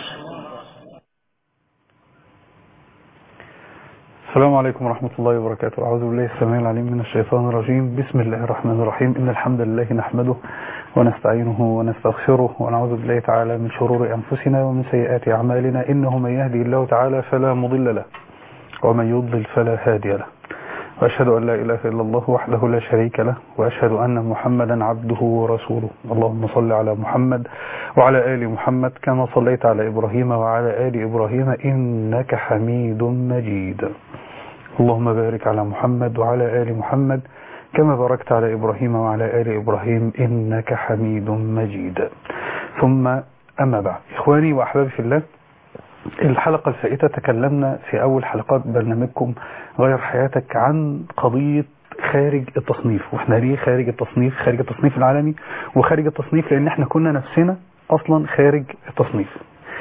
السلام عليكم ورحمة الله وبركاته أعوذ بالله السميع العليم من الشيطان الرجيم بسم الله الرحمن الرحيم إن الحمد لله نحمده ونستعينه ونستغفره ونعوذ بالله تعالى من شرور أنفسنا ومن سيئات أعمالنا إنه من يهدي الله تعالى فلا مضل له ومن يضلل فلا هادي له وأشهد أن لا إله إلا الله وحده لا شريك له وأشهد أن محمدا عبده ورسوله اللهم صل على محمد وعلى آل محمد كما صليت على إبراهيم وعلى آل إبراهيم إنك حميد مجيد اللهم بارك على محمد وعلى آل محمد كما باركت على إبراهيم وعلى آل إبراهيم إنك حميد مجيد ثم أما بعد إخواني وأحبابي في الله الحلقة الفائتة تكلمنا في أول حلقات برنامجكم غير حياتك عن قضية خارج التصنيف واحنا ليه خارج التصنيف خارج التصنيف العالمي وخارج التصنيف لان احنا كنا نفسنا اصلا خارج التصنيف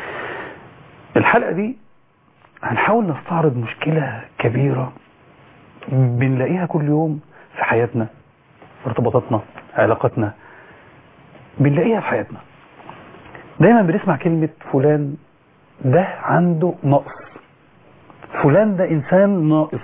الحلقة دي هنحاول نستعرض مشكلة كبيرة بنلاقيها كل يوم في حياتنا ارتباطاتنا علاقاتنا بنلاقيها في حياتنا دايما بنسمع كلمة فلان ده عنده نقص فلان ده انسان ناقص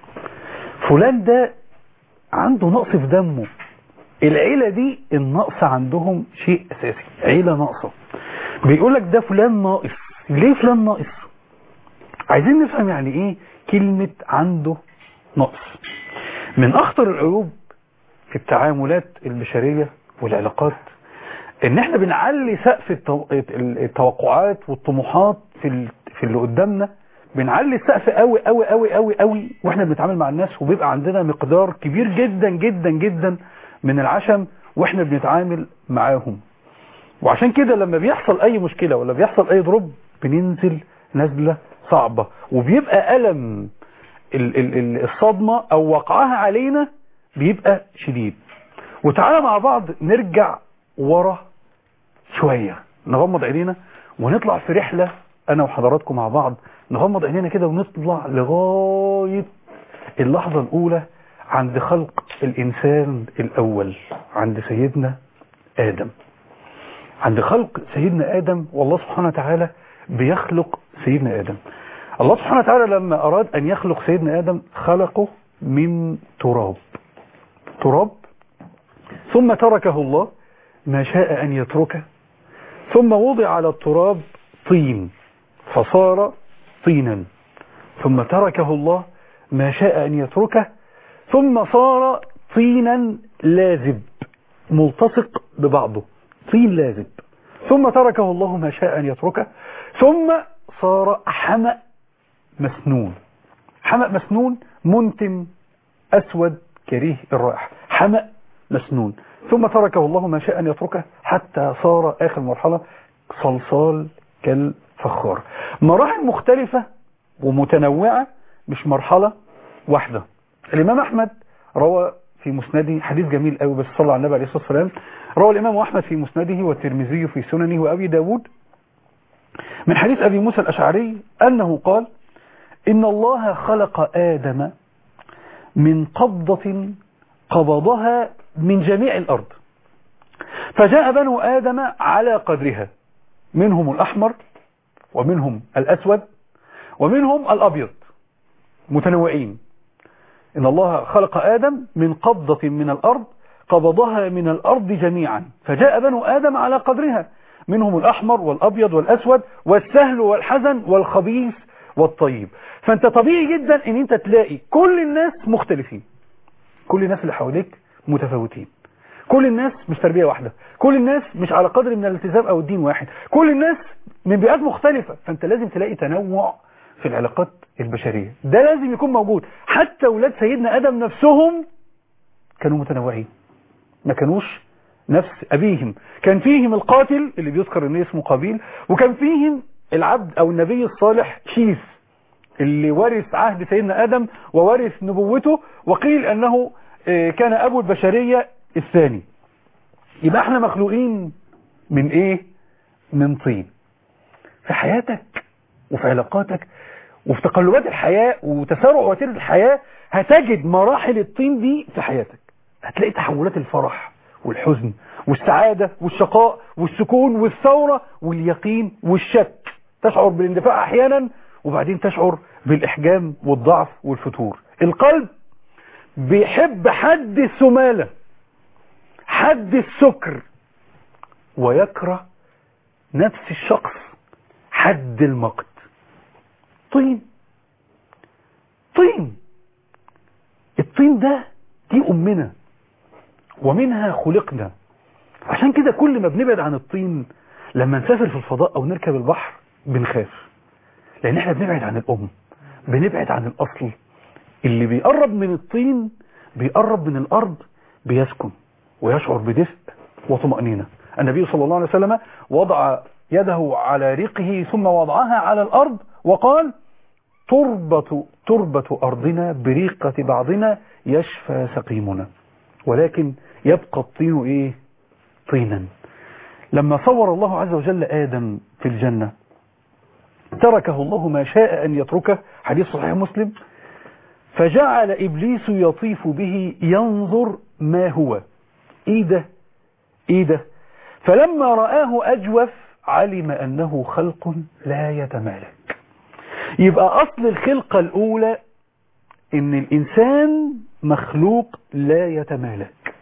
فلان ده عنده نقص في دمه العيلة دي النقص عندهم شيء اساسي عيلة ناقصة بيقول لك ده فلان ناقص ليه فلان ناقص عايزين نفهم يعني ايه كلمة عنده نقص من اخطر العيوب في التعاملات البشرية والعلاقات ان احنا بنعلي سقف التوقعات والطموحات في في اللي قدامنا بنعلي السقف قوي قوي قوي قوي قوي واحنا بنتعامل مع الناس وبيبقى عندنا مقدار كبير جدا جدا جدا من العشم واحنا بنتعامل معاهم وعشان كده لما بيحصل اي مشكلة ولا بيحصل اي ضرب بننزل نزلة صعبة وبيبقى ألم الصدمة او وقعها علينا بيبقى شديد وتعالى مع بعض نرجع ورا شوية نغمض عينينا ونطلع في رحلة انا وحضراتكم مع بعض نغمض عينينا كده ونطلع لغاية اللحظة الاولى عند خلق الانسان الاول عند سيدنا ادم عند خلق سيدنا ادم والله سبحانه وتعالى بيخلق سيدنا ادم الله سبحانه وتعالى لما اراد ان يخلق سيدنا ادم خلقه من تراب تراب ثم تركه الله ما شاء أن يتركه ثم وضع على التراب طين فصار طينا ثم تركه الله ما شاء أن يتركه ثم صار طينا لازب ملتصق ببعضه طين لازب ثم تركه الله ما شاء أن يتركه ثم صار حمأ مسنون حمأ مسنون منتن أسود كريه الرائحة حمأ مسنون ثم تركه الله ما شاء أن يتركه حتى صار آخر مرحلة صلصال كالفخار مراحل مختلفة ومتنوعة مش مرحلة واحدة الإمام أحمد روى في مسنده حديث جميل قوي بس صلى على النبي عليه الصلاة والسلام روى الإمام أحمد في مسنده والترمذي في سننه وأبي داود من حديث أبي موسى الأشعري أنه قال إن الله خلق آدم من قبضة قبضها من جميع الأرض فجاء بنو آدم على قدرها منهم الأحمر ومنهم الأسود ومنهم الأبيض متنوعين إن الله خلق آدم من قبضة من الأرض قبضها من الأرض جميعا فجاء بنو آدم على قدرها منهم الأحمر والأبيض والأسود والسهل والحزن والخبيث والطيب فأنت طبيعي جدا أن أنت تلاقي كل الناس مختلفين كل الناس اللي حواليك متفاوتين كل الناس مش تربية واحدة كل الناس مش على قدر من الالتزام او الدين واحد كل الناس من بيئات مختلفة فانت لازم تلاقي تنوع في العلاقات البشرية ده لازم يكون موجود حتى ولاد سيدنا ادم نفسهم كانوا متنوعين ما كانوش نفس ابيهم كان فيهم القاتل اللي بيذكر ان اسمه قابيل وكان فيهم العبد او النبي الصالح شيث اللي ورث عهد سيدنا ادم وورث نبوته وقيل انه كان ابو البشرية الثاني يبقى احنا مخلوقين من ايه من طين في حياتك وفي علاقاتك وفي تقلبات الحياة وتسارع وتيرة الحياة هتجد مراحل الطين دي في حياتك هتلاقي تحولات الفرح والحزن والسعادة والشقاء والسكون والثورة واليقين والشك تشعر بالاندفاع احيانا وبعدين تشعر بالاحجام والضعف والفتور القلب بيحب حد السمالة حد السكر ويكره نفس الشخص حد المقت طين طين الطين ده دي أمنا ومنها خلقنا عشان كده كل ما بنبعد عن الطين لما نسافر في الفضاء أو نركب البحر بنخاف لأن احنا بنبعد عن الأم بنبعد عن الأصل اللي بيقرب من الطين بيقرب من الأرض بيسكن ويشعر بدفء وطمأنينة النبي صلى الله عليه وسلم وضع يده على ريقه ثم وضعها على الأرض وقال تربة, تربة أرضنا بريقة بعضنا يشفى سقيمنا ولكن يبقى الطين إيه طينا لما صور الله عز وجل آدم في الجنة تركه الله ما شاء أن يتركه حديث صحيح مسلم فجعل إبليس يطيف به ينظر ما هو إيه ده إيه ده فلما رآه أجوف علم أنه خلق لا يتمالك يبقى أصل الخلقة الأولى إن الإنسان مخلوق لا يتمالك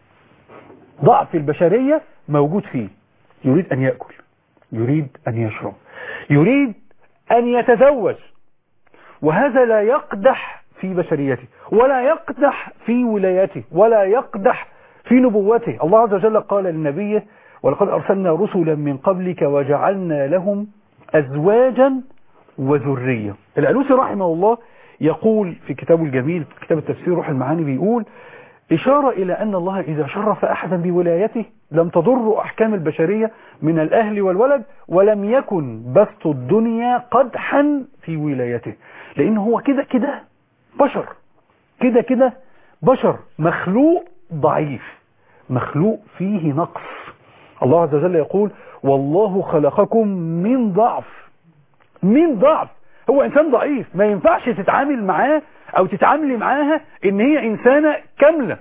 ضعف البشرية موجود فيه يريد أن يأكل يريد أن يشرب يريد أن يتزوج وهذا لا يقدح في بشريته ولا يقدح في ولايته ولا يقدح في نبوته الله عز وجل قال لنبيه ولقد أرسلنا رسلا من قبلك وجعلنا لهم أزواجا وذرية الألوسي رحمه الله يقول في كتابه الجميل في كتاب التفسير روح المعاني بيقول إشارة إلى أن الله إذا شرف أحدا بولايته لم تضر أحكام البشرية من الأهل والولد ولم يكن بسط الدنيا قدحا في ولايته لأن هو كده كده بشر كده كده بشر مخلوق ضعيف مخلوق فيه نقص الله عز وجل يقول والله خلقكم من ضعف من ضعف هو إنسان ضعيف ما ينفعش تتعامل معاه أو تتعاملي معاها إن هي إنسانة كاملة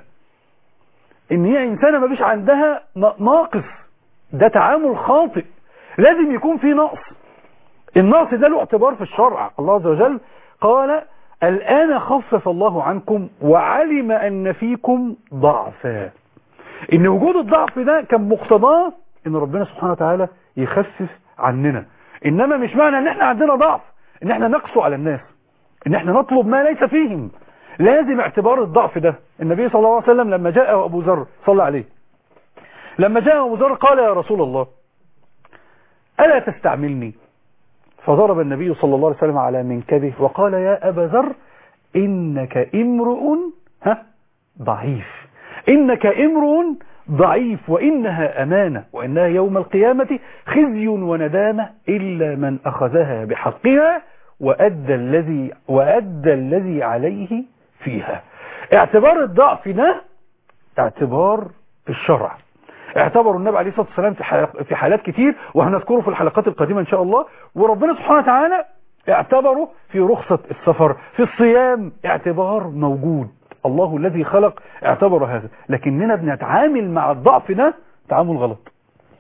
إن هي إنسانة ما بيش عندها ناقص ده تعامل خاطئ لازم يكون في نقص النقص ده له اعتبار في الشرع الله عز وجل قال الآن خفف الله عنكم وعلم أن فيكم ضعفا إن وجود الضعف ده كان مقتضاه إن ربنا سبحانه وتعالى يخفف عننا إنما مش معنى إن إحنا عندنا ضعف إن إحنا نقسو على الناس إن إحنا نطلب ما ليس فيهم لازم اعتبار الضعف ده النبي صلى الله عليه وسلم لما جاء أبو ذر صلى عليه لما جاء أبو ذر قال يا رسول الله ألا تستعملني فضرب النبي صلى الله عليه وسلم على منكبه وقال يا أبا ذر إنك امرؤ ها ضعيف إنك امرؤ ضعيف وإنها أمانة وإنها يوم القيامة خزي وندامة إلا من أخذها بحقها وأدى الذي وأدى الذي عليه فيها اعتبار الضعف ده اعتبار الشرع اعتبروا النبي عليه الصلاة والسلام في في حالات كتير وهنذكره في الحلقات القادمة إن شاء الله وربنا سبحانه وتعالى اعتبره في رخصة السفر في الصيام اعتبار موجود الله الذي خلق اعتبر هذا لكننا بنتعامل مع الضعف ده تعامل غلط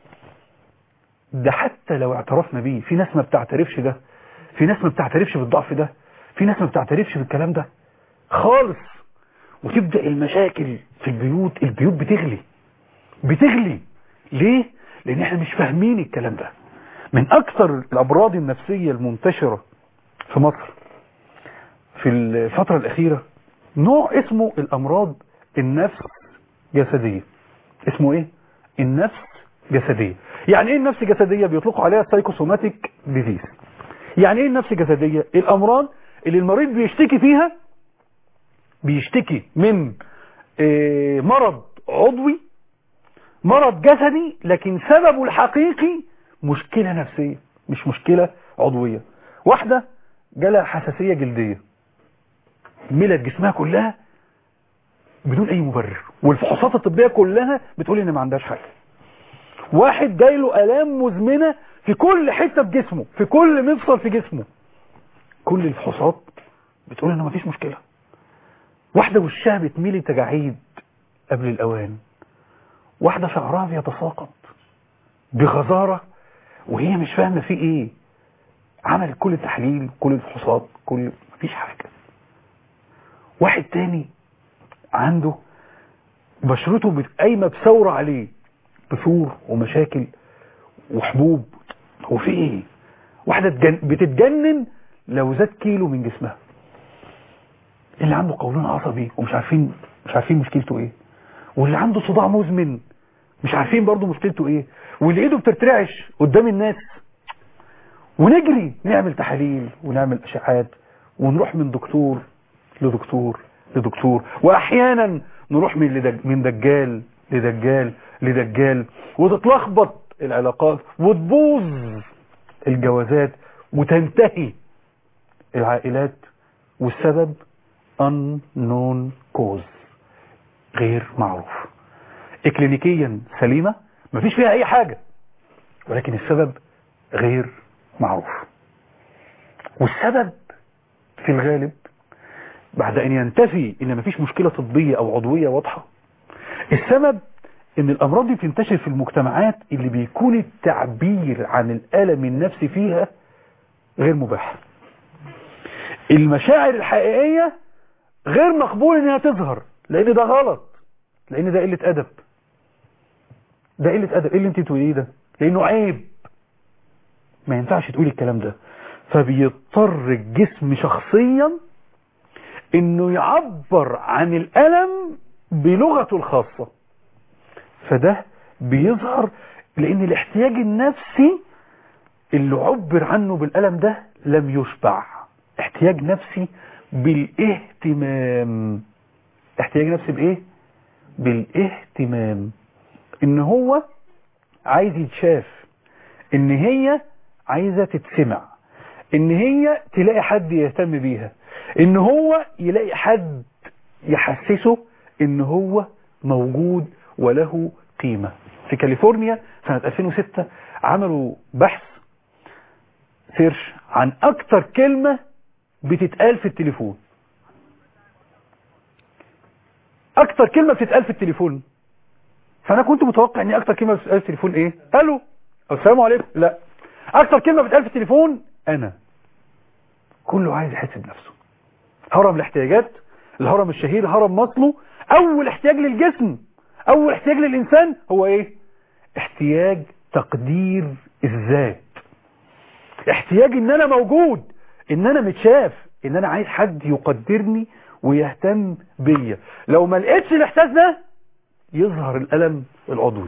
ده حتى لو اعترفنا بيه في ناس ما بتعترفش ده في ناس ما بتعترفش بالضعف ده في ناس ما بتعترفش بالكلام ده خالص وتبدأ المشاكل في البيوت البيوت بتغلي بتغلي ليه لان احنا مش فاهمين الكلام ده من اكثر الامراض النفسية المنتشرة في مصر في الفترة الاخيرة نوع اسمه الامراض النفس جسدية اسمه ايه النفس جسدية يعني ايه النفس جسدية بيطلقوا عليها سايكوسوماتيك ديزيز يعني ايه النفس جسدية الامراض اللي المريض بيشتكي فيها بيشتكي من اه مرض عضوي مرض جسدي لكن سببه الحقيقي مشكلة نفسية مش مشكلة عضوية واحدة جالها حساسية جلدية ملت جسمها كلها بدون اي مبرر والفحوصات الطبية كلها بتقول ان ما عندهاش حاجة واحد جايله الام مزمنة في كل حتة في جسمه في كل مفصل في جسمه كل الفحوصات بتقول انه مفيش مشكلة واحدة وشها بتميل تجاعيد قبل الاوان واحدة شعرها بيتساقط بغزارة وهي مش فاهمة في ايه عمل كل التحليل كل الفحوصات كل مفيش حاجة واحد تاني عنده بشرته بت- قايمة بثورة عليه بثور ومشاكل وحبوب هو في ايه واحدة تجن- بتتجنن لو زاد كيلو من جسمها اللي عنده قولون عصبي ومش عارفين مش عارفين مشكلته ايه واللي عنده صداع مزمن مش عارفين برضه مشكلته ايه واللي ايده بترتعش قدام الناس ونجري نعمل تحاليل ونعمل اشعاعات ونروح من دكتور لدكتور لدكتور واحيانا نروح من لدج من دجال لدجال لدجال وتتلخبط العلاقات وتبوظ الجوازات وتنتهي العائلات والسبب unknown cause غير معروف اكلينيكيا سليمة مفيش فيها اي حاجة ولكن السبب غير معروف والسبب في الغالب بعد ان ينتفي ان مفيش مشكلة طبية او عضوية واضحة السبب ان الامراض دي بتنتشر في المجتمعات اللي بيكون التعبير عن الالم النفسي فيها غير مباح المشاعر الحقيقية غير مقبول انها تظهر لان ده غلط لان ده قلة ادب ده قلة ادب ايه اللي انت تقوليه ده لانه عيب ما ينفعش تقولي الكلام ده فبيضطر الجسم شخصيا انه يعبر عن الالم بلغته الخاصة فده بيظهر لان الاحتياج النفسي اللي عبر عنه بالالم ده لم يشبع احتياج نفسي بالاهتمام احتياج نفسي بايه بالاهتمام ان هو عايز يتشاف ان هي عايزة تتسمع ان هي تلاقي حد يهتم بيها ان هو يلاقي حد يحسسه ان هو موجود وله قيمة في كاليفورنيا سنة 2006 عملوا بحث سيرش عن اكتر كلمة بتتقال في التليفون اكتر كلمة بتتقال في التليفون فانا كنت متوقع ان اكتر كلمة بتتقال في التليفون ايه الو او السلام عليكم لا اكتر كلمة بتتقال في التليفون انا كله عايز يحس بنفسه هرم الاحتياجات الهرم الشهير هرم ماسلو اول احتياج للجسم اول احتياج للانسان هو ايه احتياج تقدير الذات احتياج ان انا موجود ان انا متشاف ان انا عايز حد يقدرني ويهتم بيا لو ما لقيتش الاحساس ده يظهر الالم العضوي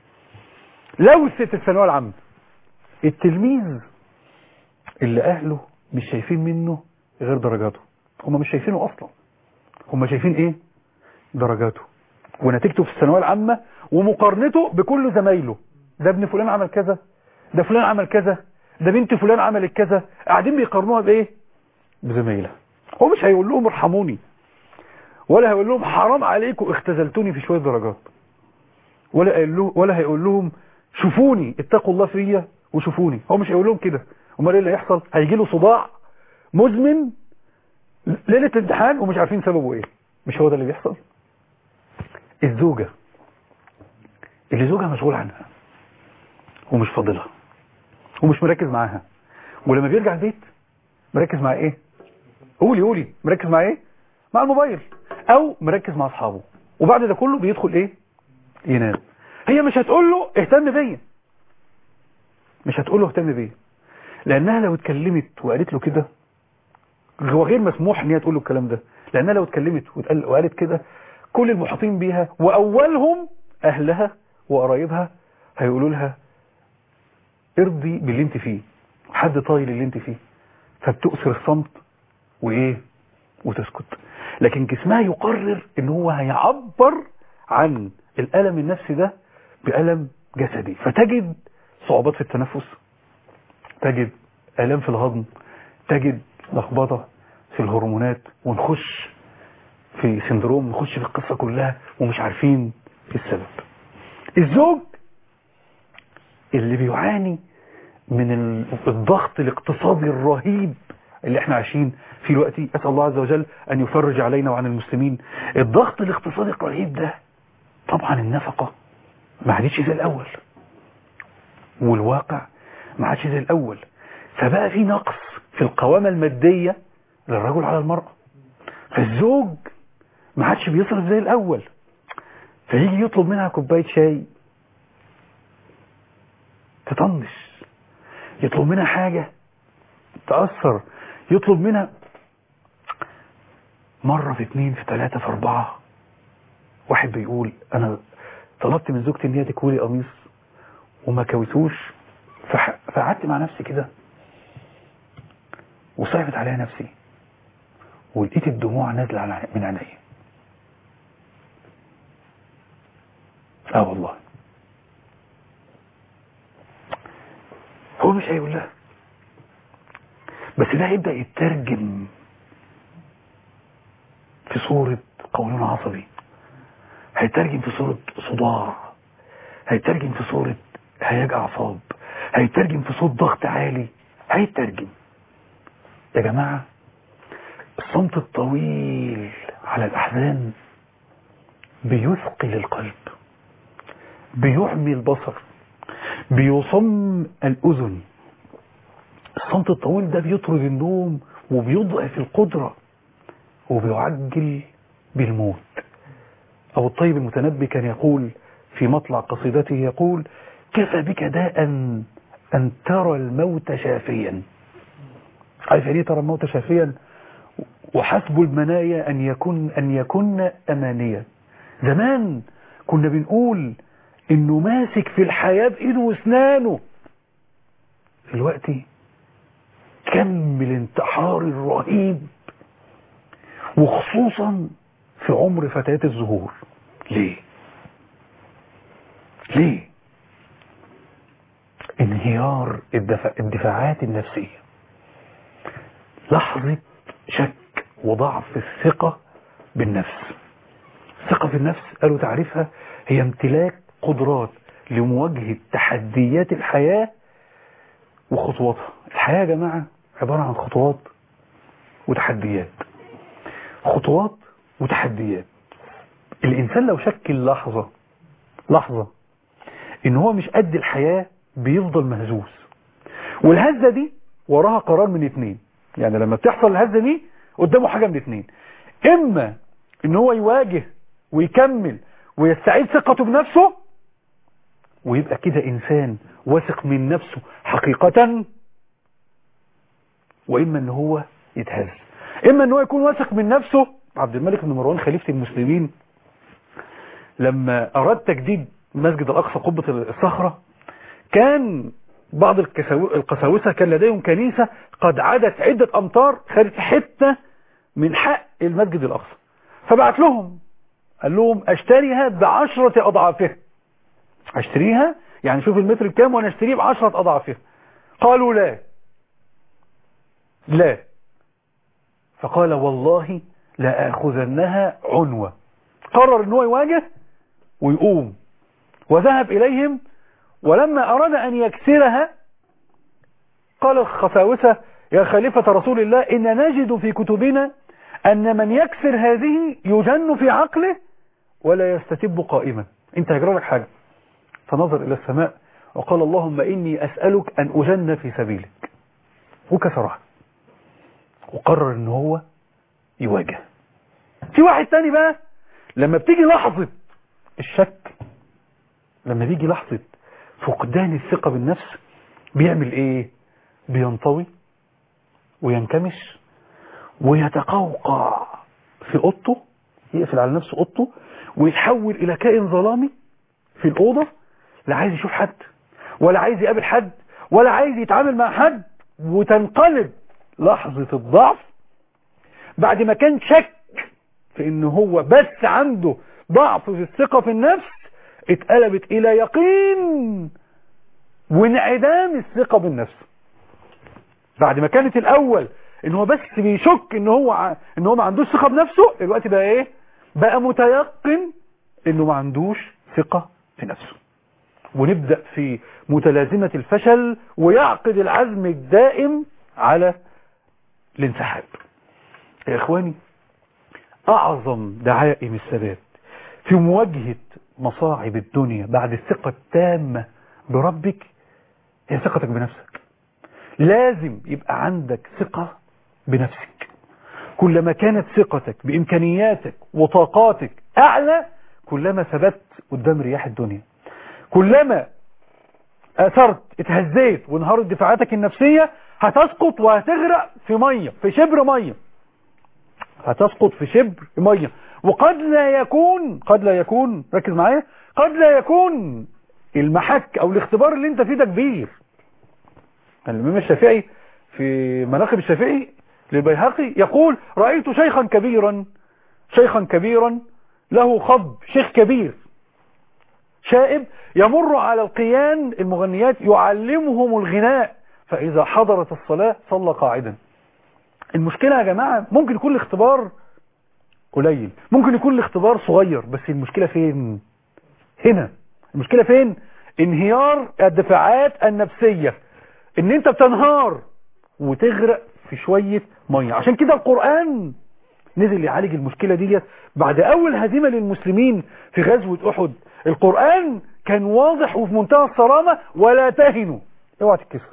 لو الست الثانويه العامه التلميذ اللي اهله مش شايفين منه غير درجاته هم مش شايفينه اصلا هم شايفين ايه درجاته ونتيجته في الثانويه العامه ومقارنته بكل زمايله ده ابن فلان عمل كذا ده فلان عمل كذا ده بنت فلان عملت كذا قاعدين بيقارنوها بايه بزمايلها هو مش هيقول لهم ارحموني ولا هيقول لهم حرام عليكم اختزلتوني في شويه درجات ولا قال له ولا هيقول لهم شوفوني اتقوا الله فيا وشوفوني هو مش هيقول لهم كده امال ايه اللي هيحصل هيجي له صداع مزمن ليله الامتحان ومش عارفين سببه ايه مش هو ده اللي بيحصل الزوجه اللي زوجها مشغول عنها ومش فاضلها ومش مركز معاها ولما بيرجع البيت مركز مع ايه قولي قولي مركز مع ايه مع الموبايل او مركز مع اصحابه وبعد ده كله بيدخل ايه ينام هي مش هتقول له اهتم بيا مش هتقول له اهتم بيا لانها لو اتكلمت وقالت له كده هو غير مسموح ان هي تقول له الكلام ده لانها لو اتكلمت واتقال- وقالت كده كل المحيطين بيها واولهم اهلها وقرايبها هيقولوا لها ارضي باللي انت فيه حد طايل اللي انت فيه فبتؤثر الصمت وايه وتسكت لكن جسمها يقرر ان هو هيعبر عن الالم النفسي ده بألم جسدي فتجد صعوبات في التنفس تجد آلام في الهضم تجد لخبطة في الهرمونات ونخش في سندروم نخش في القصة كلها ومش عارفين السبب الزوج اللي بيعاني من ال- الضغط الاقتصادي الرهيب اللي احنا عايشين فيه دلوقتي اسال الله عز وجل ان يفرج علينا وعن المسلمين الضغط الاقتصادي الرهيب ده طبعا النفقه ما عادتش زي الاول والواقع ما عادش زي الاول فبقى في نقص في القوامة المادية للرجل على المرأة فالزوج ما عادش بيصرف زي الأول فيجي يطلب منها كوباية شاي تطنش يطلب منها حاجة تأثر يطلب منها مرة في اتنين في تلاتة في أربعة واحد بيقول أنا طلبت من زوجتي إن هي تكوي قميص وما كويتوش فح- فقعدت مع نفسي كده وصعبت عليا نفسي ولقيت الدموع نازلة على- من عينيا اه والله هو مش هيقول لها بس ده هيبدأ يترجم في صورة قولون عصبي هيترجم في صورة صداع هيترجم في صورة هياج أعصاب هيترجم في صوت ضغط عالي هيترجم يا جماعة الصمت الطويل على الأحزان بيثقل القلب بيعمي البصر بيصم الأذن الصمت الطويل ده بيطرد النوم وبيضعف القدرة وبيعجل بالموت أو الطيب المتنبي كان يقول في مطلع قصيدته يقول كفى بك داء أن ترى الموت شافيا عارف يعني إيه ترى الموت شافيا وحسب المنايا أن يكون أن يكن أمانيا زمان كنا بنقول إنه ماسك في الحياة بإيده وأسنانه دلوقتي كم الانتحار الرهيب وخصوصا في عمر فتاة الزهور ليه ليه انهيار الدفع الدفاعات النفسية لحظة شك وضعف الثقة بالنفس الثقة في النفس قالوا تعريفها هي امتلاك قدرات لمواجهة تحديات الحياة وخطواتها الحياة يا جماعة عبارة عن خطوات وتحديات خطوات وتحديات الإنسان لو شكل لحظة لحظة إن هو مش قد الحياة بيفضل مهزوز والهزة دي وراها قرار من اتنين يعني لما بتحصل الهزة دي قدامه حاجة من اتنين إما إن هو يواجه ويكمل ويستعيد ثقته بنفسه ويبقى كده إنسان واثق من نفسه حقيقة وإما إن هو يتهز إما إن هو يكون واثق من نفسه عبد الملك بن مروان خليفة المسلمين لما أراد تجديد مسجد الأقصى قبة الصخرة كان بعض الكساو- القساوسة كان لديهم كنيسة قد عدت عدة أمتار خدت حتة من حق المسجد الأقصى فبعت لهم قال لهم اشتريها بعشرة أضعافها اشتريها يعني شوف المتر بكام وانا اشتريه بعشرة أضعافها قالوا لا لا فقال والله لا آخذنها عنوة قرر ان هو يواجه ويقوم وذهب إليهم ولما أراد أن يكسرها قال الخساوسة يا خليفة رسول الله إن نجد في كتبنا أن من يكسر هذه يجن في عقله ولا يستتب قائما انت هيجرى لك حاجة فنظر إلى السماء وقال اللهم إني أسألك أن أجن في سبيلك وكسرها وقرر ان هو يواجه في واحد تاني بقى لما بتيجي لحظة الشك لما بيجي لحظة فقدان الثقة بالنفس بيعمل ايه بينطوي وينكمش ويتقوقع في اوضته يقفل على نفسه اوضته ويتحول الى كائن ظلامي في الاوضه لا عايز يشوف حد ولا عايز يقابل حد ولا عايز يتعامل مع حد وتنقلب لحظه الضعف بعد ما كان شك في ان هو بس عنده ضعف في الثقه في النفس اتقلبت الى يقين وانعدام الثقه بالنفس بعد ما كانت الاول ان هو بس بيشك ان هو ع... ان هو ما عندوش ثقه بنفسه دلوقتي بقى ايه بقى متيقن انه ما عندوش ثقه في نفسه ونبدا في متلازمه الفشل ويعقد العزم الدائم على الانسحاب يا اخواني اعظم دعائم الثبات في مواجهه مصاعب الدنيا بعد الثقه التامه بربك هي ثقتك بنفسك لازم يبقى عندك ثقة بنفسك كلما كانت ثقتك بإمكانياتك وطاقاتك أعلى كلما ثبت قدام رياح الدنيا كلما أثرت اتهزيت وانهارت دفاعاتك النفسية هتسقط وهتغرق في مية في شبر مية هتسقط في شبر مية وقد لا يكون قد لا يكون ركز معايا قد لا يكون المحك او الاختبار اللي انت فيه ده كبير الامام الشافعي في مناقب الشافعي للبيهقي يقول رأيت شيخا كبيرا شيخا كبيرا له خض شيخ كبير شائب يمر على القيان المغنيات يعلمهم الغناء فإذا حضرت الصلاة صلى قاعدا المشكلة يا جماعة ممكن يكون الاختبار قليل ممكن يكون الاختبار صغير بس المشكلة فين هنا المشكلة فين انهيار الدفاعات النفسية ان انت بتنهار وتغرق في شوية مية عشان كده القرآن نزل يعالج المشكلة ديت بعد اول هزيمة للمسلمين في غزوة احد القرآن كان واضح وفي منتهى الصرامة ولا تهنوا اوعى تتكسر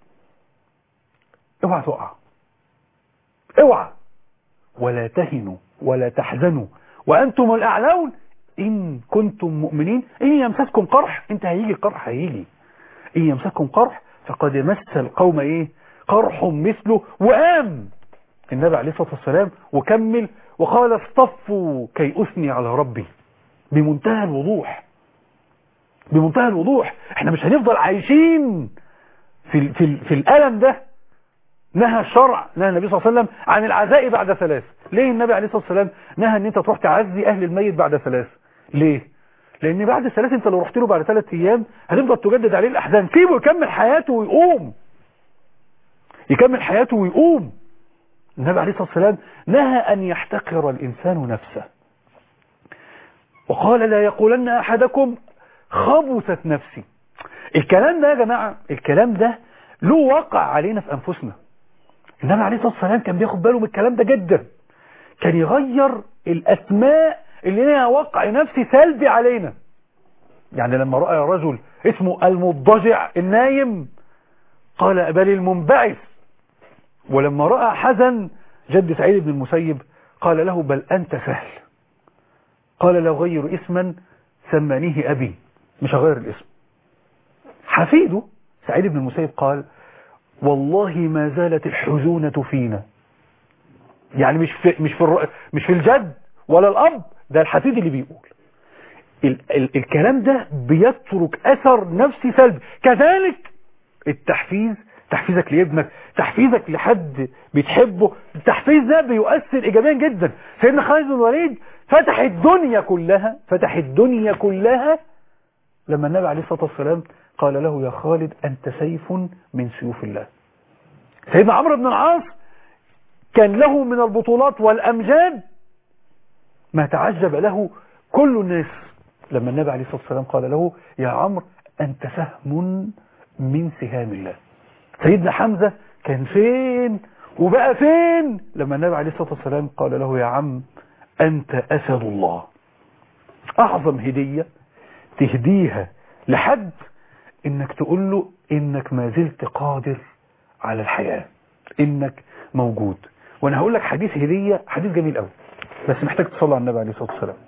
اوعى تقع اوعى ولا تهنوا ولا تحزنوا وانتم الاعلون ان كنتم مؤمنين ان يمسسكم قرح انت هيجي القرح هيجي ان يمسسكم قرح فقد مس القوم ايه قرح مثله وقام النبي عليه الصلاة والسلام وكمل وقال اصطفوا كي اثني على ربي بمنتهى الوضوح بمنتهى الوضوح احنا مش هنفضل عايشين في, في, في الألم ده نهى الشرع نهى النبي صلى الله عليه وسلم عن العزاء بعد ثلاث ليه النبي عليه الصلاة والسلام نهى ان انت تروح تعزي اهل الميت بعد ثلاث ليه لان بعد ثلاث انت لو رحت له بعد ثلاث ايام هتفضل تجدد عليه الاحزان سيبه يكمل حياته ويقوم يكمل حياته ويقوم النبي عليه الصلاة والسلام نهى ان يحتقر الانسان نفسه وقال لا يقولن احدكم خبثت نفسي الكلام ده يا جماعة الكلام ده له وقع علينا في انفسنا النبي عليه الصلاة والسلام كان بياخد باله من الكلام ده جدا كان يغير الأسماء اللي لها وقع نفسي سلبي علينا يعني لما رأى رجل اسمه المضجع النايم قال بل المنبعث ولما رأى حزن جد سعيد بن المسيب قال له بل أنت سهل قال لو غير اسما سمانيه أبي مش هغير الاسم حفيده سعيد بن المسيب قال والله ما زالت الحزونة فينا يعني مش في مش في الر... مش في الجد ولا الأب ده الحفيد اللي بيقول ال... ال... الكلام ده بيترك أثر نفسي سلبي كذلك التحفيز تحفيزك لابنك تحفيزك لحد بتحبه التحفيز ده بيؤثر إيجابيا جدا سيدنا خالد بن الوليد فتح الدنيا كلها فتح الدنيا كلها لما النبي عليه الصلاة والسلام قال له يا خالد أنت سيف من سيوف الله سيدنا عمرو بن العاص كان له من البطولات والأمجاد ما تعجب له كل الناس لما النبي عليه الصلاة والسلام قال له يا عمرو أنت سهم من سهام الله سيدنا حمزة كان فين وبقى فين لما النبي عليه الصلاة والسلام قال له يا عم أنت أسد الله أعظم هدية تهديها لحد انك تقول له انك ما زلت قادر على الحياة انك موجود وانا هقول لك حديث هدية حديث جميل قوي بس محتاج تصلي على النبي عليه الصلاة والسلام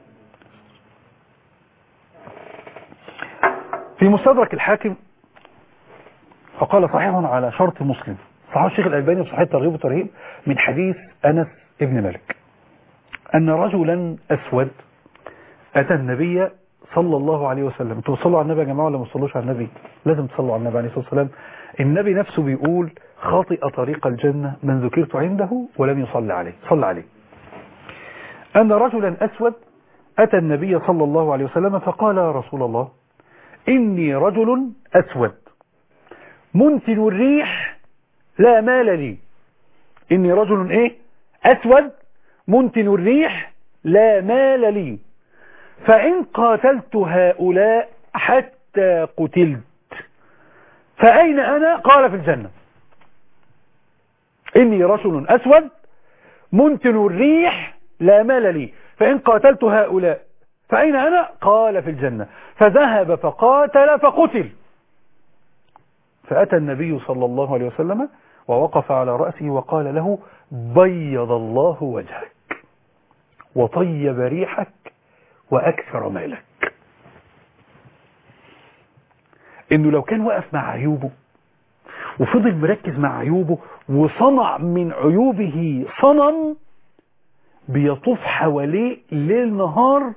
في مستدرك الحاكم فقال صحيح على شرط مسلم صحيح الشيخ الألباني في صحيح الترغيب والترهيب من حديث أنس ابن مالك أن رجلا أسود أتى النبي صلى الله عليه وسلم انتوا بتصلوا على النبي يا جماعه ولا ما بتصلوش على النبي لازم تصلوا على النبي عليه الصلاه والسلام النبي نفسه بيقول خاطئ طريق الجنه من ذكرت عنده ولم يصلي عليه صلى عليه ان رجلا اسود اتى النبي صلى الله عليه وسلم فقال يا رسول الله اني رجل اسود منتن الريح لا مال لي اني رجل ايه اسود منتن الريح لا مال لي فإن قاتلت هؤلاء حتى قتلت فأين أنا قال في الجنة إني رجل أسود منتن الريح لا مال لي فإن قاتلت هؤلاء فأين أنا قال في الجنة فذهب فقاتل فقتل فأتى النبي صلى الله عليه وسلم ووقف على رأسه وقال له بيض الله وجهك وطيب ريحك وأكثر مالك إنه لو كان وقف مع عيوبه وفضل مركز مع عيوبه وصنع من عيوبه صنم بيطوف حواليه ليل نهار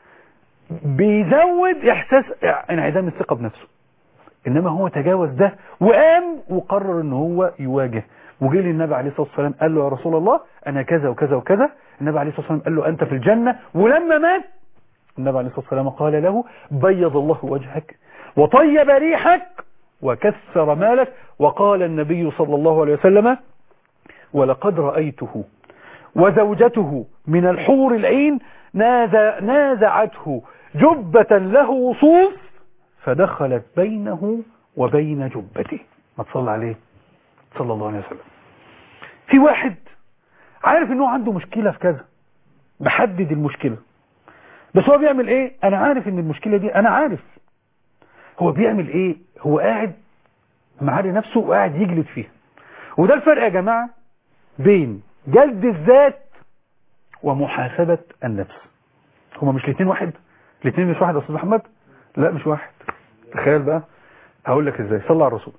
بيزود إحساس انعدام الثقة بنفسه إنما هو تجاوز ده وقام وقرر إن هو يواجه وجه للنبي عليه الصلاة والسلام قال له يا رسول الله أنا كذا وكذا وكذا النبي عليه الصلاة والسلام قال له أنت في الجنة ولما مات النبي عليه الصلاة والسلام قال له بيض الله وجهك وطيب ريحك وكسر مالك وقال النبي صلى الله عليه وسلم ولقد رأيته وزوجته من الحور العين نازع نازعته جبة له صوف فدخلت بينه وبين جبته ما تصلى عليه صلى الله عليه وسلم في واحد عارف انه عنده مشكلة في كذا بحدد المشكلة بس هو بيعمل ايه انا عارف ان المشكلة دي انا عارف هو بيعمل ايه هو قاعد معاري نفسه وقاعد يجلد فيها وده الفرق يا جماعة بين جلد الذات ومحاسبة النفس هما مش الاثنين واحد الاثنين مش واحد يا استاذ محمد لا مش واحد تخيل بقى هقول لك ازاي صلى على الرسول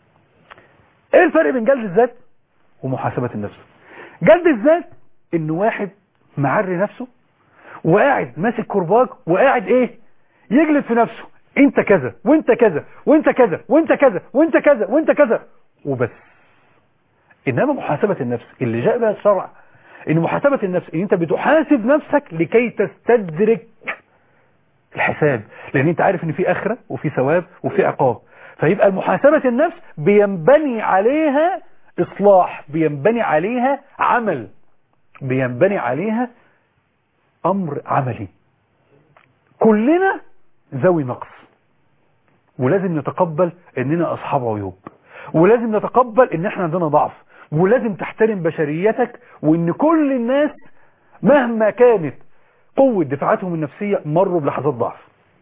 ايه الفرق بين جلد الذات ومحاسبة النفس جلد الذات ان واحد معري نفسه وقاعد ماسك كرباج وقاعد ايه يجلد في نفسه انت كذا وانت كذا وانت كذا وانت كذا وانت كذا وانت كذا وبس انما محاسبة النفس اللي جاء بها الشرع ان محاسبة النفس ان انت بتحاسب نفسك لكي تستدرك الحساب لان انت عارف ان في اخرة وفي ثواب وفي عقاب فيبقى المحاسبة النفس بينبني عليها اصلاح بينبني عليها عمل بينبني عليها امر عملي كلنا ذوي نقص ولازم نتقبل اننا اصحاب عيوب ولازم نتقبل ان احنا عندنا ضعف ولازم تحترم بشريتك وان كل الناس مهما كانت قوة دفاعاتهم النفسية مروا بلحظات ضعف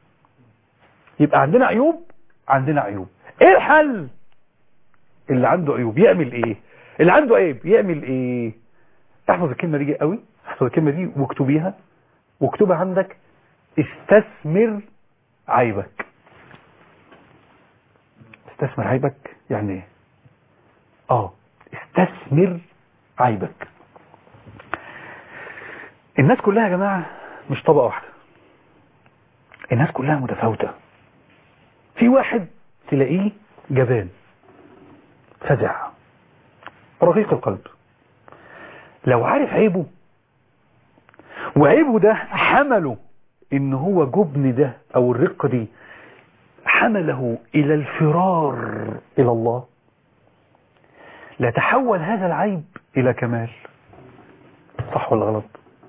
يبقى عندنا عيوب عندنا عيوب ايه الحل اللي عنده عيوب يعمل ايه اللي عنده عيب يعمل ايه احفظ الكلمة دي قوي احفظ الكلمة دي واكتبيها واكتبها عندك استثمر عيبك استثمر عيبك يعني ايه اه استثمر عيبك الناس كلها يا جماعة مش طبقة واحدة الناس كلها متفاوتة في واحد تلاقيه جبان فزع رقيق القلب لو عارف عيبه وعيبه ده حمله ان هو جبن ده او الرقة دي حمله الى الفرار الى الله لتحول هذا العيب الى كمال صح ولا غلط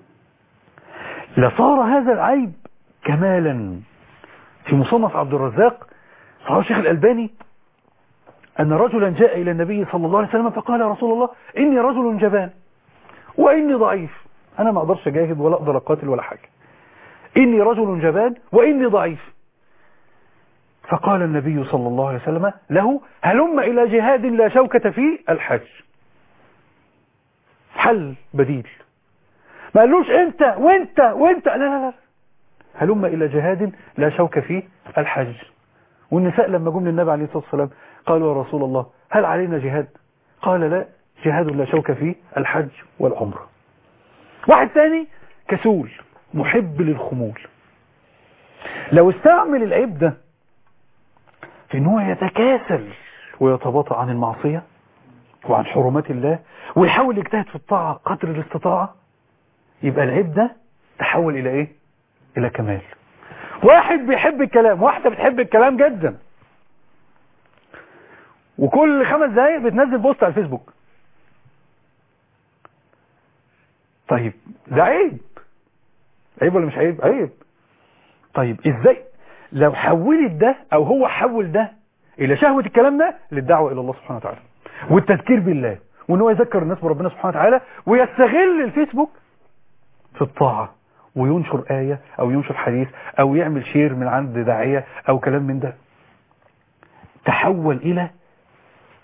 لصار هذا العيب كمالا في مصنف عبد الرزاق صحيح الشيخ الألباني أن رجلا جاء إلى النبي صلى الله عليه وسلم فقال يا رسول الله إني رجل جبان وإني ضعيف أنا ما أقدرش أجاهد ولا أقدر أقاتل ولا حاجة إني رجل جبان وإني ضعيف فقال النبي صلى الله عليه وسلم له هلم إلى جهاد لا شوكة فيه الحج حل بديل ما قالوش انت وانت وانت لا لا لا هلم الى جهاد لا شوك فيه الحج والنساء لما جم للنبي عليه الصلاة والسلام قالوا يا رسول الله هل علينا جهاد قال لا جهاد لا شوك فيه الحج والعمرة واحد ثاني كسول محب للخمول لو استعمل العيب ده في ان هو يتكاسل ويتباطأ عن المعصية وعن حرمات الله ويحاول يجتهد في الطاعة قدر الاستطاعة يبقى العيب ده تحول الى ايه الى كمال واحد بيحب الكلام واحدة بتحب الكلام جدا وكل خمس دقايق بتنزل بوست على الفيسبوك طيب ده عيب عيب ولا مش عيب عيب طيب ازاي لو حولت ده او هو حول ده الى شهوة الكلام ده للدعوة الى الله سبحانه وتعالى والتذكير بالله وان هو يذكر الناس بربنا سبحانه وتعالى ويستغل الفيسبوك في الطاعة وينشر آية أو ينشر حديث أو يعمل شير من عند داعية أو كلام من ده تحول إلى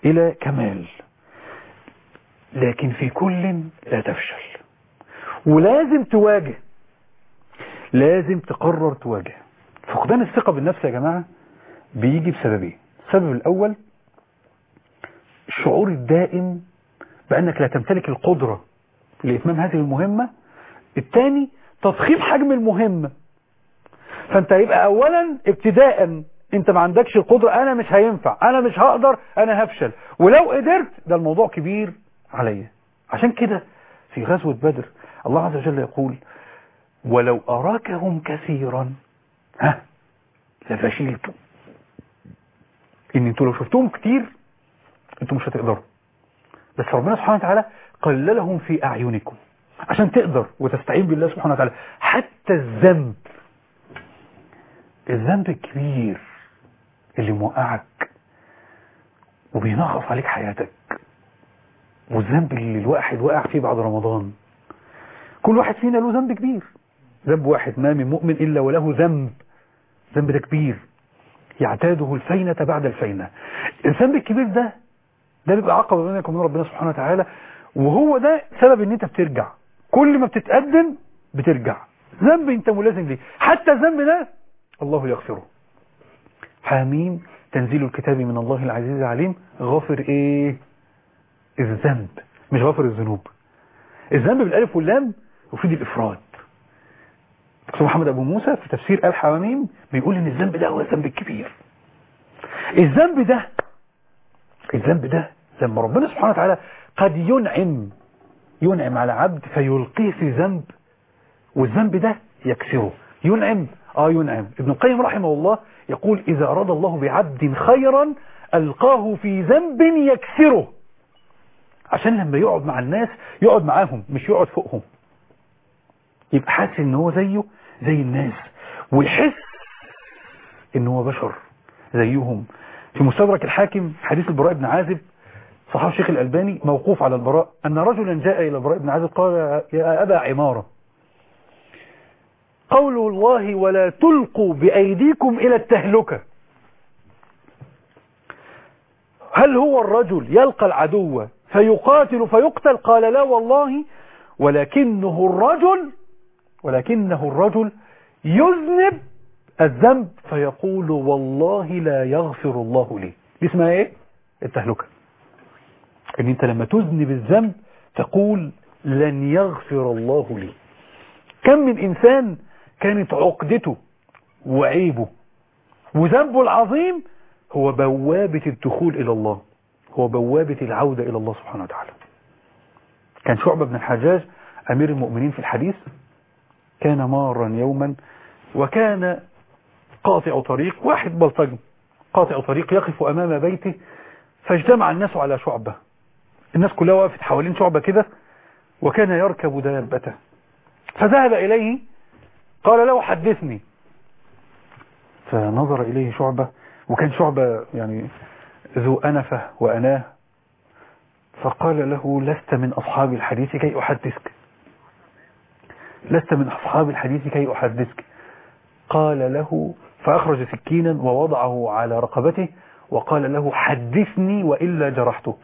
إلى كمال لكن في كل لا تفشل ولازم تواجه لازم تقرر تواجه فقدان الثقة بالنفس يا جماعة بيجي بسببين السبب الأول الشعور الدائم بأنك لا تمتلك القدرة لإتمام هذه المهمة الثاني تضخيم حجم المهمة فانت يبقى اولا ابتداء انت ما عندكش القدرة انا مش هينفع انا مش هقدر انا هفشل ولو قدرت ده الموضوع كبير عليا عشان كده في غزوة بدر الله عز وجل يقول ولو اراكهم كثيرا ها لفشلتم ان انتوا لو شفتوهم كتير انتوا مش هتقدروا بس ربنا سبحانه وتعالى قللهم في اعينكم عشان تقدر وتستعين بالله سبحانه وتعالى حتى الذنب الذنب الكبير اللي موقعك وبينغص عليك حياتك والذنب اللي الواحد واقع فيه بعد رمضان كل واحد فينا له ذنب كبير ذنب واحد ما من مؤمن إلا وله ذنب ذنب ده كبير يعتاده الفينة بعد الفينة الذنب الكبير ده ده بيبقى عقبة بينك وبين ربنا سبحانه وتعالى وهو ده سبب ان انت بترجع كل ما بتتقدم بترجع ذنب انت ملازم ليه حتى الذنب ده الله يغفره حاميم تنزيل الكتاب من الله العزيز العليم غافر ايه الذنب مش غافر الذنوب الذنب بالالف واللام يفيد الافراد دكتور محمد ابو موسى في تفسير ال حواميم بيقول ان الذنب ده هو الذنب الكبير الذنب ده الذنب ده لما ربنا سبحانه وتعالى قد ينعم ينعم على عبد فيلقيه في ذنب والذنب ده يكسره ينعم اه ينعم ابن القيم رحمه الله يقول إذا أراد الله بعبد خيرا ألقاه في ذنب يكسره عشان لما يقعد مع الناس يقعد معاهم مش يقعد فوقهم يبقى حاسس ان هو زيه زي الناس ويحس ان هو بشر زيهم في مستدرك الحاكم حديث البراء بن عازب صحاب الشيخ الألباني موقوف على البراء أن رجلا جاء إلى البراء بن عازب قال يا أبا عمارة قول الله ولا تلقوا بأيديكم إلى التهلكة هل هو الرجل يلقى العدو فيقاتل فيقتل قال لا والله ولكنه الرجل ولكنه الرجل يذنب الذنب فيقول والله لا يغفر الله لي دي اسمها ايه التهلكة ان انت لما تذنب الذنب تقول لن يغفر الله لي كم من انسان كانت عقدته وعيبه وذنبه العظيم هو بوابة الدخول إلى الله هو بوابة العودة إلى الله سبحانه وتعالى كان شعبة بن الحجاج أمير المؤمنين في الحديث كان مارا يوما وكان قاطع طريق واحد بلطجي قاطع طريق يقف أمام بيته فاجتمع الناس على شعبة الناس كلها وقفت حوالين شعبة كده وكان يركب دابته فذهب إليه قال له حدثني فنظر إليه شعبة وكان شعبة يعني ذو أنفة وأناه فقال له لست من أصحاب الحديث كي أحدثك لست من أصحاب الحديث كي أحدثك قال له فأخرج سكينا ووضعه على رقبته وقال له حدثني وإلا جرحتك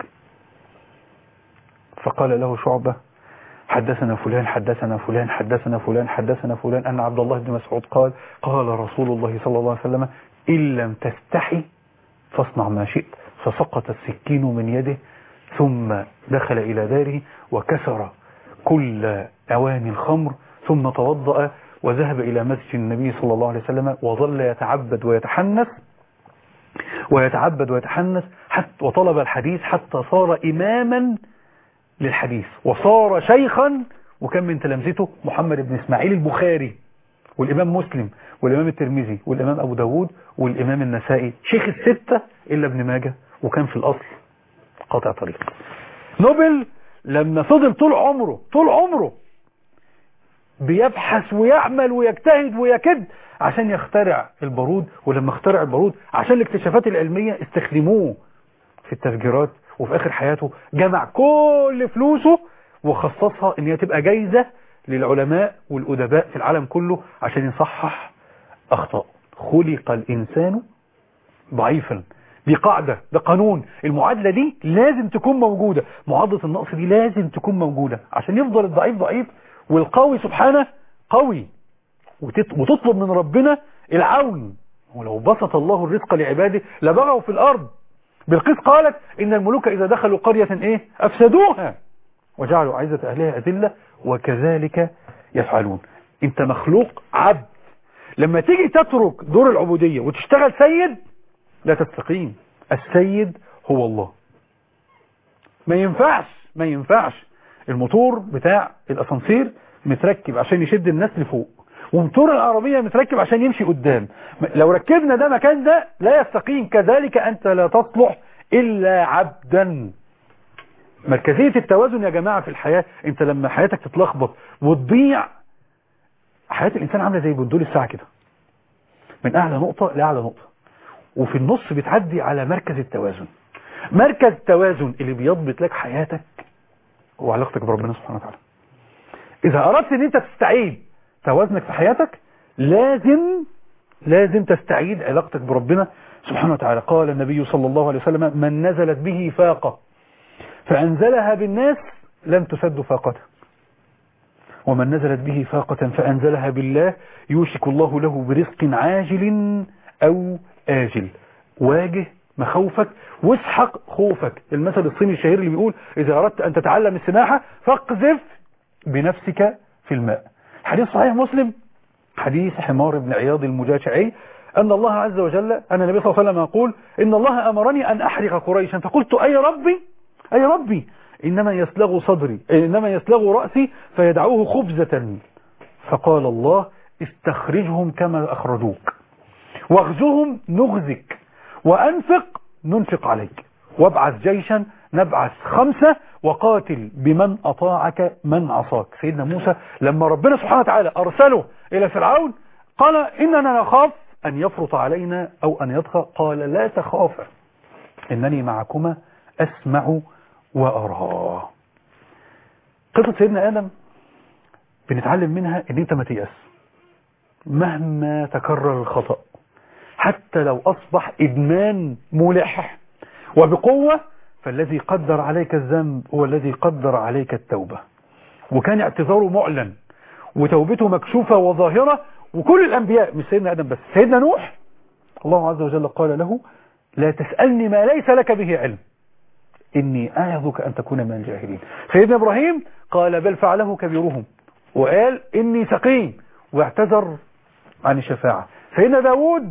فقال له شعبة حدثنا فلان حدثنا فلان حدثنا فلان حدثنا فلان أن عبد الله بن مسعود قال قال رسول الله صلى الله عليه وسلم إن لم تستحي فاصنع ما شئت فسقط السكين من يده ثم دخل إلى داره وكسر كل أواني الخمر ثم توضأ وذهب إلى مسجد النبي صلى الله عليه وسلم وظل يتعبد ويتحنث ويتعبد ويتحنث حتى وطلب الحديث حتى صار إماما للحديث وصار شيخا وكان من تلامذته محمد بن إسماعيل البخاري والإمام مسلم والإمام الترمذي والإمام أبو داود والإمام النسائي شيخ الستة إلا ابن ماجه وكان في الأصل قاطع طريق نوبل لما فضل طول عمره طول عمره بيبحث ويعمل ويجتهد ويكد عشان يخترع البارود ولما اخترع البارود عشان الاكتشافات العلمية استخدموه في التفجيرات وفي آخر حياته جمع كل فلوسه وخصصها ان هي تبقى جايزة للعلماء والأدباء في العالم كله عشان يصحح أخطاء خلق الإنسان ضعيفا دي قاعدة ده قانون المعادلة دي لازم تكون موجودة معادلة النقص دي لازم تكون موجودة عشان يفضل الضعيف ضعيف والقوي سبحانه قوي وتطلب من ربنا العون ولو بسط الله الرزق لعباده لبغوا في الأرض بالقيس قالت إن الملوك إذا دخلوا قرية إيه أفسدوها وجعلوا عزة أهلها أذلة وكذلك يفعلون أنت مخلوق عبد لما تيجي تترك دور العبودية وتشتغل سيد لا تستقيم السيد هو الله ما ينفعش ما ينفعش الموتور بتاع الاسانسير متركب عشان يشد الناس لفوق وموتور العربية متركب عشان يمشي قدام لو ركبنا ده مكان ده لا يستقيم كذلك أنت لا تصلح إلا عبدا مركزية التوازن يا جماعة في الحياة أنت لما حياتك تتلخبط وتضيع حياة الإنسان عاملة زي بندول الساعة كده من أعلى نقطة لأعلى نقطة وفي النص بتعدي على مركز التوازن مركز التوازن اللي بيضبط لك حياتك هو علاقتك بربنا سبحانه وتعالى إذا أردت أن أنت تستعيد توازنك في حياتك لازم لازم تستعيد علاقتك بربنا سبحانه وتعالى قال النبي صلى الله عليه وسلم من نزلت به فاقة فأنزلها بالناس لم تسد فاقته ومن نزلت به فاقة فأنزلها بالله يوشك الله له برزق عاجل أو آجل واجه مخاوفك واسحق خوفك المثل الصيني الشهير اللي بيقول إذا أردت أن تتعلم السباحة فاقذف بنفسك في الماء حديث صحيح مسلم حديث حمار بن عياض المجاشعي أن الله عز وجل أن النبي صلى الله عليه وسلم يقول إن الله أمرني أن أحرق قريشا فقلت أي ربي أي ربي إنما يسلغ صدري إنما يسلغ رأسي فيدعوه خبزة فقال الله استخرجهم كما أخرجوك واغزهم نغزك وأنفق ننفق عليك وابعث جيشا نبعث خمسة وقاتل بمن أطاعك من عصاك سيدنا موسى لما ربنا سبحانه وتعالى أرسله إلى فرعون قال إننا نخاف أن يفرط علينا أو أن يطغى قال لا تخافا إنني معكما أسمع وأرى قصة سيدنا آدم بنتعلم منها إن أنت ما تيأس مهما تكرر الخطأ حتى لو أصبح إدمان ملح وبقوة فالذي قدر عليك الذنب هو الذي قدر عليك التوبة وكان اعتذاره معلن وتوبته مكشوفة وظاهرة وكل الأنبياء مش سيدنا آدم بس سيدنا نوح الله عز وجل قال له لا تسألني ما ليس لك به علم إني أعظك أن تكون من الجاهلين سيدنا إبراهيم قال بل فعله كبيرهم وقال إني سقيم واعتذر عن الشفاعة سيدنا داود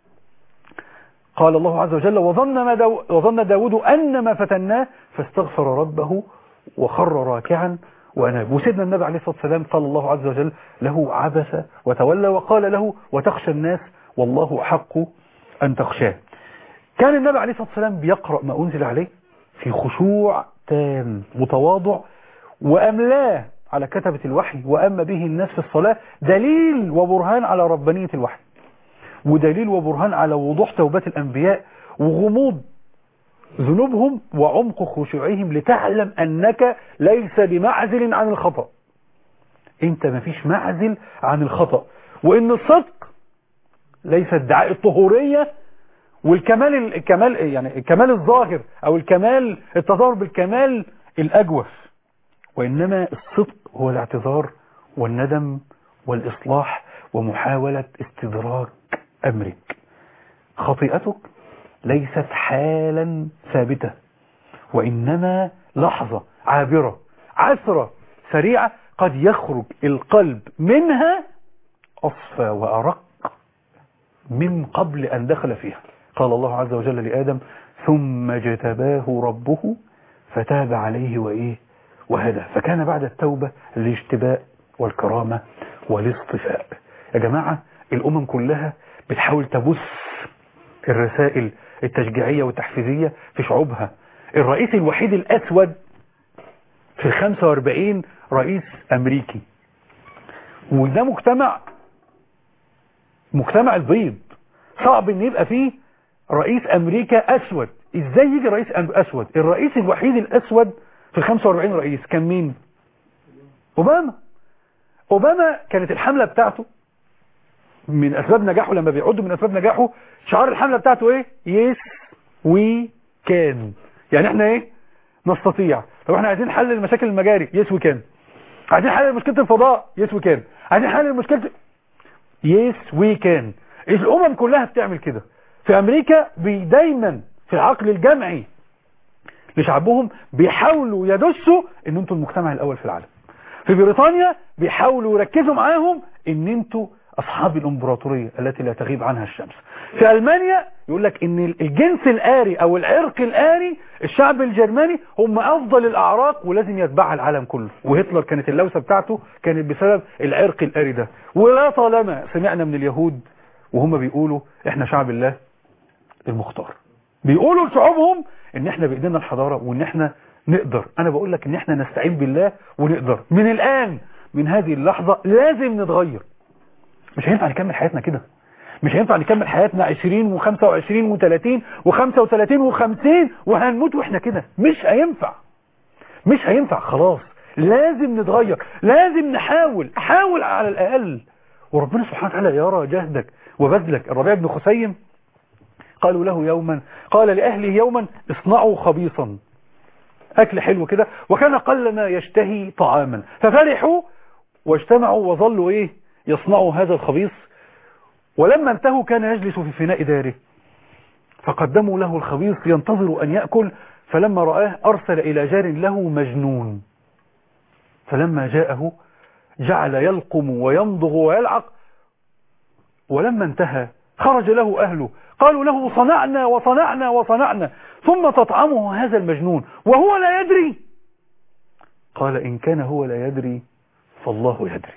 قال الله عز وجل وظن, ما داو وظن داود أن ما فتناه فاستغفر ربه وخر راكعا وأناب وسيدنا النبي عليه الصلاة والسلام قال الله عز وجل له عبس وتولى وقال له وتخشى الناس والله حق أن تخشاه كان النبي عليه الصلاة والسلام بيقرأ ما أنزل عليه في خشوع تام وتواضع وأملاه على كتبة الوحي وأما به الناس في الصلاة دليل وبرهان على ربانية الوحي ودليل وبرهان على وضوح توبات الأنبياء وغموض ذنوبهم وعمق خشوعهم لتعلم أنك ليس بمعزل عن الخطأ انت ما فيش معزل عن الخطأ وان الصدق ليس ادعاء الطهورية والكمال الكمال يعني الكمال الظاهر او الكمال التظاهر بالكمال الاجوف وانما الصدق هو الاعتذار والندم والاصلاح ومحاولة استدراك امرك خطيئتك ليست حالا ثابتة وإنما لحظة عابرة عسرة سريعة قد يخرج القلب منها أصفى وأرق من قبل أن دخل فيها قال الله عز وجل لآدم ثم جتباه ربه فتاب عليه وإيه وهدى فكان بعد التوبة الاجتباء والكرامة والاصطفاء يا جماعة الأمم كلها بتحاول تبث الرسائل التشجيعية والتحفيزية في شعوبها الرئيس الوحيد الأسود في ال 45 رئيس أمريكي وده مجتمع مجتمع البيض صعب ان يبقى فيه رئيس أمريكا أسود ازاي يجي رئيس أسود الرئيس الوحيد الأسود في ال 45 رئيس كان مين أوباما أوباما كانت الحملة بتاعته من أسباب نجاحه لما بيعدوا من أسباب نجاحه شعار الحملة بتاعته إيه يس we can يعني احنا ايه نستطيع طب احنا عايزين حل المشاكل المجاري yes we can عايزين حل مشكلة الفضاء yes we can عايزين حل مشكلة yes we can الامم كلها بتعمل كده في امريكا بي دايما في العقل الجمعي لشعبهم بيحاولوا يدسوا ان انتوا المجتمع الاول في العالم في بريطانيا بيحاولوا يركزوا معاهم ان انتوا اصحاب الامبراطورية التي لا تغيب عنها الشمس في المانيا يقول لك ان الجنس الاري او العرق الاري الشعب الجرماني هم افضل الاعراق ولازم يتبعها العالم كله وهتلر كانت اللوسة بتاعته كانت بسبب العرق الاري ده ولا طالما سمعنا من اليهود وهم بيقولوا احنا شعب الله المختار بيقولوا لشعوبهم ان احنا بايدينا الحضارة وان احنا نقدر انا بقول لك ان احنا نستعين بالله ونقدر من الان من هذه اللحظة لازم نتغير مش هينفع نكمل حياتنا كده مش هينفع نكمل حياتنا 20 و25 و30 و35 و50 وهنموت واحنا كده مش هينفع مش هينفع خلاص لازم نتغير لازم نحاول حاول على الاقل وربنا سبحانه وتعالى يرى جهدك وبذلك الربيع بن خسيم قالوا له يوما قال لأهله يوما اصنعوا خبيصا أكل حلو كده وكان قل ما يشتهي طعاما ففرحوا واجتمعوا وظلوا إيه يصنعوا هذا الخبيص ولما انتهوا كان يجلس في فناء داره فقدموا له الخبيص ينتظر أن يأكل فلما رآه أرسل إلى جار له مجنون فلما جاءه جعل يلقم ويمضغ ويلعق ولما انتهى خرج له أهله قالوا له صنعنا وصنعنا وصنعنا ثم تطعمه هذا المجنون وهو لا يدري قال إن كان هو لا يدري فالله يدري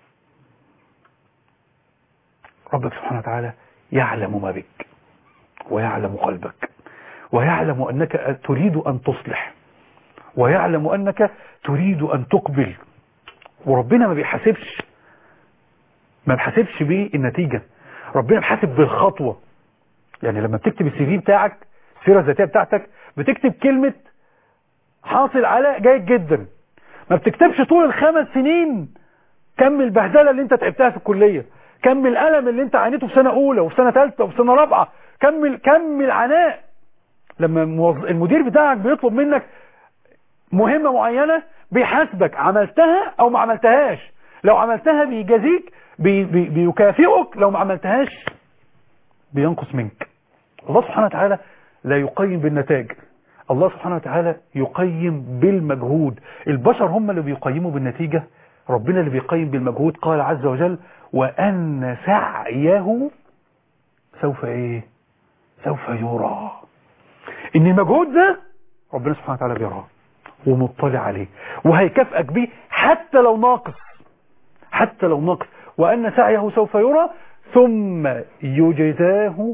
ربك سبحانه وتعالى يعلم ما بك ويعلم قلبك ويعلم أنك تريد أن تصلح ويعلم أنك تريد أن تقبل وربنا ما بيحاسبش ما بيحاسبش بالنتيجة ربنا بيحاسب بالخطوة يعني لما بتكتب السي في بتاعك السيرة الذاتية بتاعتك بتكتب كلمة حاصل على جيد جدا ما بتكتبش طول الخمس سنين كم البهدلة اللي انت تعبتها في الكلية كم الألم اللي انت عانيته في سنة أولى وفي سنة ثالثة وفي سنة رابعة كم كم العناء لما المدير بتاعك بيطلب منك مهمة معينة بيحاسبك عملتها أو ما عملتهاش لو عملتها بيجازيك بي بي بيكافئك لو ما عملتهاش بينقص منك الله سبحانه وتعالى لا يقيم بالنتائج الله سبحانه وتعالى يقيم بالمجهود البشر هم اللي بيقيموا بالنتيجة ربنا اللي بيقيم بالمجهود قال عز وجل وأن سعيه سوف ايه سوف يرى ان المجهود ده ربنا سبحانه وتعالى بيراه ومطلع عليه وهيكافئك بيه حتى لو ناقص حتى لو ناقص وأن سعيه سوف يرى ثم يجزاه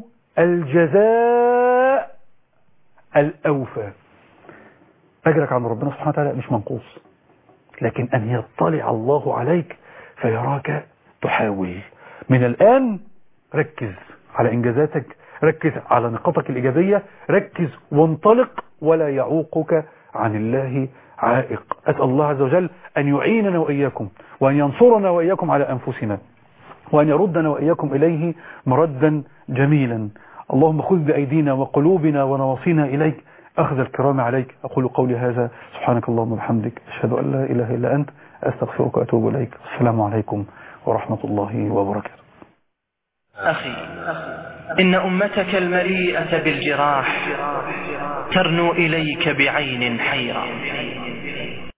الجزاء الأوفى أجرك عند ربنا سبحانه وتعالى مش منقوص لكن أن يطلع الله عليك فيراك تحاول من الآن ركز على إنجازاتك ركز على نقاطك الإيجابية ركز وانطلق ولا يعوقك عن الله عائق أسأل الله عز وجل أن يعيننا وإياكم وأن ينصرنا وإياكم على أنفسنا وأن يردنا وإياكم إليه مردا جميلا اللهم خذ بأيدينا وقلوبنا ونواصينا إليك أخذ الكرام عليك أقول قولي هذا سبحانك اللهم وبحمدك أشهد أن لا إله إلا أنت أستغفرك وأتوب إليك السلام عليكم ورحمة الله وبركاته أخي إن أمتك المليئة بالجراح ترنو إليك بعين حيرة